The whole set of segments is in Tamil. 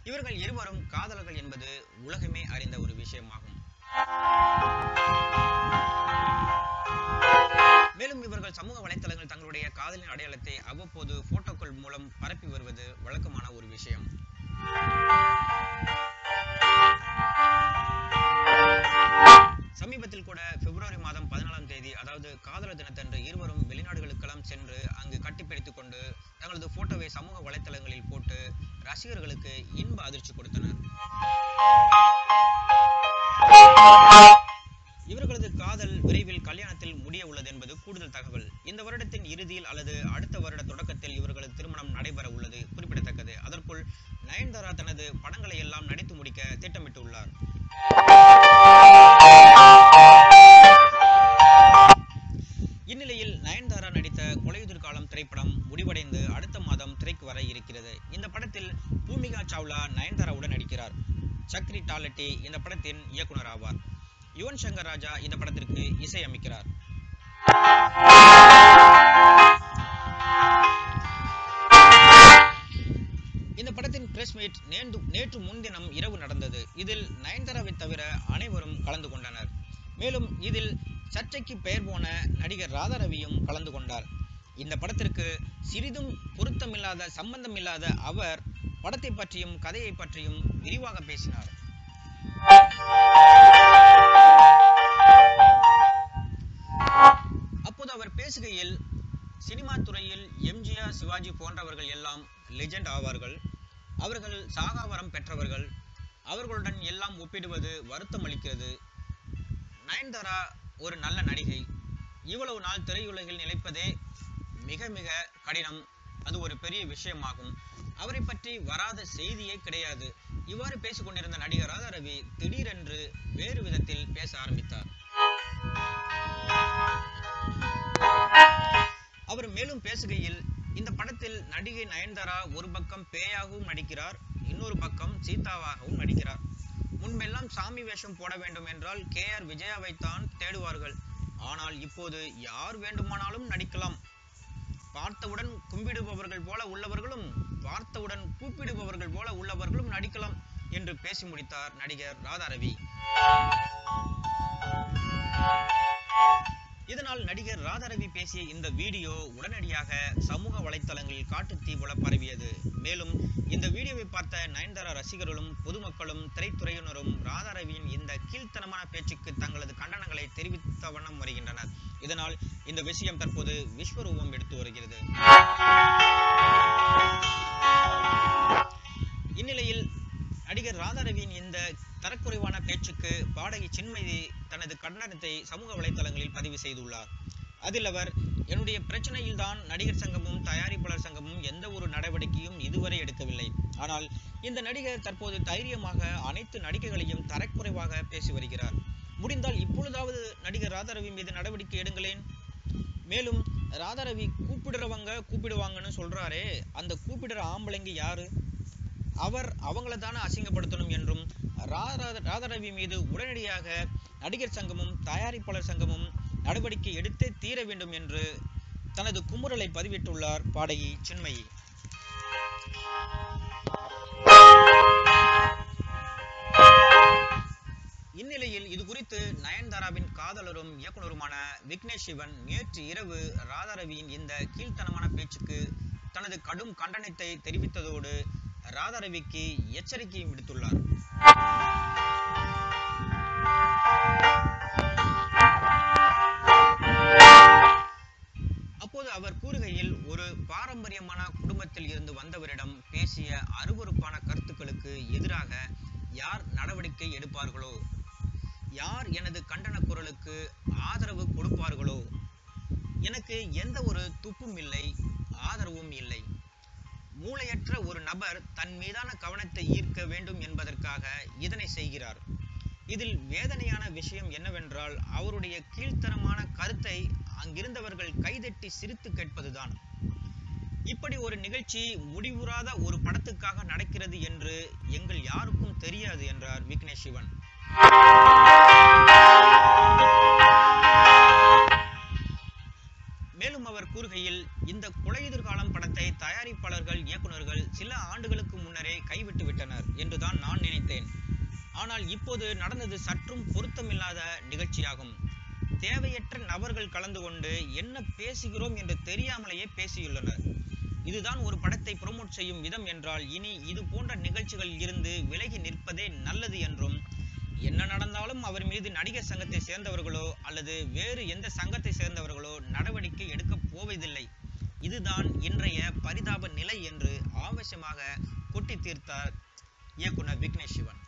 இவர்கள் இருவரும் காதலர்கள் என்பது உலகமே அறிந்த ஒரு விஷயமாகும் மேலும் இவர்கள் சமூக வலைத்தளங்கள் தங்களுடைய காதலின் அடையாளத்தை அவ்வப்போது போட்டோக்கள் மூலம் பரப்பி வருவது வழக்கமான ஒரு விஷயம் சமீபத்தில் கூட பிப்ரவரி மாதம் பதினாலாம் தேதி அதாவது காதலர் தினத்தன்று இருவரும் வெளிநாடுகளுக்கெல்லாம் சென்று அங்கு கட்டிப்பிடித்துக் கொண்டு தங்களது போட்டோவை சமூக வலைத்தளங்களில் போட்டு ரசிகர்களுக்கு இன்ப அதிர்ச்சி கொடுத்தனர் இவர்களது காதல் விரைவில் கல்யாணத்தில் முடிய உள்ளது என்பது கூடுதல் தகவல் இந்த வருடத்தின் இறுதியில் அல்லது அடுத்த வருட தொடக்கத்தில் இவர்களது திருமணம் நடைபெற உள்ளது குறிப்பிடத்தக்கது அதற்குள் நயன்தாரா தனது படங்களை எல்லாம் நடித்து முடிக்க திட்டமிட்டுள்ளார் இந்நிலையில் நயன்தாரா நடித்த கொலையுதிர் காலம் திரைப்படம் முடிவடைந்து அடுத்த மாதம் திரைக்கு வர இருக்கிறது இந்த படத்தில் பூமிகா சாவ்லா நயன்தாராவுடன் நடிக்கிறார் சக்ரி டாலட்டி இந்த படத்தின் இயக்குனர் ஆவார் யுவன் சங்கர் ராஜா இந்த படத்திற்கு இசையமைக்கிறார் இந்த படத்தின் பிரஸ் மீட் நேற்று நேற்று முன்தினம் இரவு நடந்தது இதில் நயன்தாராவை தவிர அனைவரும் கலந்து கொண்டனர் மேலும் இதில் சர்ச்சைக்கு பெயர் போன நடிகர் ராதாரவியும் கலந்து கொண்டார் இந்த படத்திற்கு சிறிதும் பொருத்தமில்லாத சம்பந்தமில்லாத அவர் படத்தை பற்றியும் கதையை பற்றியும் விரிவாக பேசினார் அப்போது அவர் பேசுகையில் சினிமா துறையில் எம்ஜிஆர் சிவாஜி போன்றவர்கள் எல்லாம் லெஜெண்ட் ஆவார்கள் அவர்கள் சாகாவரம் பெற்றவர்கள் அவர்களுடன் எல்லாம் ஒப்பிடுவது வருத்தம் அளிக்கிறது நயன்தாரா ஒரு நல்ல நடிகை இவ்வளவு நாள் திரையுலகில் நிலைப்பதே மிக மிக கடினம் அது ஒரு பெரிய விஷயமாகும் அவரை பற்றி வராத செய்தியே கிடையாது இவ்வாறு பேசிக் கொண்டிருந்த நடிகர் ராதாரவி திடீரென்று வேறு விதத்தில் பேச ஆரம்பித்தார் அவர் மேலும் பேசுகையில் இந்த படத்தில் நடிகை நயன்தாரா ஒரு பக்கம் பேயாகவும் நடிக்கிறார் இன்னொரு பக்கம் சீதாவாகவும் நடிக்கிறார் முன்பெல்லாம் சாமி வேஷம் போட வேண்டும் என்றால் கே ஆர் விஜயாவைத்தான் தேடுவார்கள் ஆனால் இப்போது யார் வேண்டுமானாலும் நடிக்கலாம் பார்த்தவுடன் கும்பிடுபவர்கள் போல உள்ளவர்களும் பார்த்தவுடன் கூப்பிடுபவர்கள் போல உள்ளவர்களும் நடிக்கலாம் என்று பேசி முடித்தார் நடிகர் ராதாரவி இதனால் நடிகர் ராதாரவி பேசிய இந்த வீடியோ உடனடியாக சமூக வலைத்தளங்களில் காட்டுத்தீ போல பரவியது மேலும் இந்த வீடியோவை பார்த்த நயன்தாரா ரசிகர்களும் பொதுமக்களும் திரைத்துறையினரும் ராதாரவியின் இந்த கீழ்த்தனமான பேச்சுக்கு தங்களது கண்டனங்களை தெரிவித்த வண்ணம் வருகின்றனர் இதனால் இந்த விஷயம் தற்போது விஸ்வரூபம் எடுத்து வருகிறது இந்நிலையில் நடிகர் ராதாரவியின் இந்த தரக்குறைவான பேச்சுக்கு பாடகி சின்மதி தனது கண்டனத்தை சமூக வலைத்தளங்களில் பதிவு செய்துள்ளார் அதில் அவர் என்னுடைய பிரச்சனையில் தான் நடிகர் சங்கமும் தயாரிப்பாளர் சங்கமும் எந்த ஒரு நடவடிக்கையும் இதுவரை எடுக்கவில்லை ஆனால் இந்த நடிகர் தற்போது தைரியமாக அனைத்து நடிகைகளையும் தரக்குறைவாக பேசி வருகிறார் முடிந்தால் இப்பொழுதாவது நடிகர் ராதாரவி மீது நடவடிக்கை எடுங்களேன் மேலும் ராதாரவி கூப்பிடுறவங்க கூப்பிடுவாங்கன்னு சொல்றாரே அந்த கூப்பிடுற ஆம்பளைங்க யாரு அவர் அவங்கள தானே அசிங்கப்படுத்தணும் என்றும் ராதா- ராதாரவி மீது உடனடியாக நடிகர் சங்கமும் தயாரிப்பாளர் சங்கமும் நடவடிக்கை எடுத்தே தீர வேண்டும் என்று தனது குமுறலை பதிவிட்டுள்ளார் பாடகி சின்மயி இந்நிலையில் இது குறித்து நயன்தாராவின் காதலரும் இயக்குனருமான விக்னேஷ் சிவன் நேற்று இரவு ராதாரவியின் இந்த கீழ்த்தனமான பேச்சுக்கு தனது கடும் கண்டனத்தை தெரிவித்ததோடு ராதாரவிக்கு எச்சரிக்கையும் விடுத்துள்ளார் அப்போது அவர் கூறுகையில் ஒரு பாரம்பரியமான குடும்பத்தில் இருந்து வந்தவரிடம் பேசிய அருவருப்பான கருத்துக்களுக்கு எதிராக யார் நடவடிக்கை எடுப்பார்களோ யார் எனது கண்டன குரலுக்கு ஆதரவு கொடுப்பார்களோ எனக்கு எந்த ஒரு துப்பும் இல்லை ஆதரவும் இல்லை மூளையற்ற ஒரு நபர் தன் மீதான கவனத்தை ஈர்க்க வேண்டும் என்பதற்காக இதனை செய்கிறார் இதில் வேதனையான விஷயம் என்னவென்றால் அவருடைய கீழ்த்தரமான கருத்தை அங்கிருந்தவர்கள் கைதட்டி சிரித்து கேட்பதுதான் இப்படி ஒரு நிகழ்ச்சி முடிவுறாத ஒரு படத்துக்காக நடக்கிறது என்று எங்கள் யாருக்கும் தெரியாது என்றார் விக்னேஷ் சிவன் மேலும் அவர் கூறுகையில் இந்த கொலையுதிர் காலம் படத்தை தயாரிப்பாளர்கள் இயக்குனர்கள் சில ஆண்டுகளுக்கு முன்னரே கைவிட்டு விட்டனர் என்றுதான் நான் நினைத்தேன் ஆனால் இப்போது நடந்தது சற்றும் பொருத்தமில்லாத நிகழ்ச்சியாகும் தேவையற்ற நபர்கள் கலந்து கொண்டு என்ன பேசுகிறோம் என்று தெரியாமலேயே பேசியுள்ளனர் இதுதான் ஒரு படத்தை ப்ரோமோட் செய்யும் விதம் என்றால் இனி இது போன்ற நிகழ்ச்சிகளில் இருந்து விலகி நிற்பதே நல்லது என்றும் என்ன நடந்தாலும் அவர் மீது நடிகர் சங்கத்தை சேர்ந்தவர்களோ அல்லது வேறு எந்த சங்கத்தை சேர்ந்தவர்களோ நடவடிக்கை எடுக்கப் போவதில்லை இதுதான் இன்றைய பரிதாப நிலை என்று ஆவேசமாக கொட்டி தீர்த்தார் இயக்குனர் விக்னேஷ் சிவன்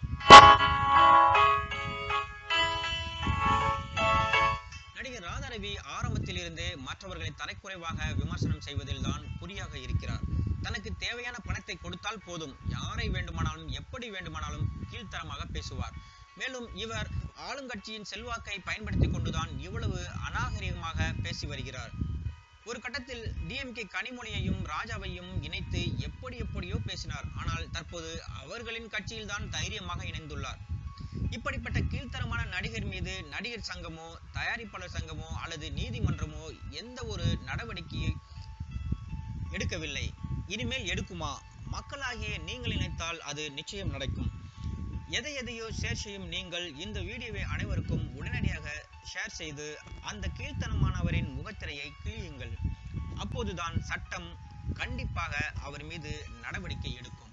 நடிகர் ராதாரவி ஆரம்பத்தில் இருந்தே மற்றவர்களை தரைக்குறைவாக விமர்சனம் செய்வதில்தான் குறியாக இருக்கிறார் தனக்கு தேவையான பணத்தை கொடுத்தால் போதும் யாரை வேண்டுமானாலும் எப்படி வேண்டுமானாலும் கீழ்த்தரமாக பேசுவார் மேலும் இவர் ஆளுங்கட்சியின் செல்வாக்கை பயன்படுத்தி கொண்டுதான் இவ்வளவு அநாகரிகமாக பேசி வருகிறார் ஒரு கட்டத்தில் டிஎம்கே கனிமொழியையும் ராஜாவையும் இணைத்து எப்படி எப்படியோ பேசினார் ஆனால் தற்போது அவர்களின் கட்சியில்தான் தைரியமாக இணைந்துள்ளார் இப்படிப்பட்ட கீழ்த்தரமான நடிகர் மீது நடிகர் சங்கமோ தயாரிப்பாளர் சங்கமோ அல்லது நீதிமன்றமோ எந்த ஒரு நடவடிக்கையை எடுக்கவில்லை இனிமேல் எடுக்குமா மக்களாகிய நீங்கள் நினைத்தால் அது நிச்சயம் நடக்கும் எதை எதையோ ஷேர் செய்யும் நீங்கள் இந்த வீடியோவை அனைவருக்கும் உடனடியாக ஷேர் செய்து அந்த கீழ்த்தனமானவரின் முகத்திரையை கிழியுங்கள் அப்போதுதான் சட்டம் கண்டிப்பாக அவர் மீது நடவடிக்கை எடுக்கும்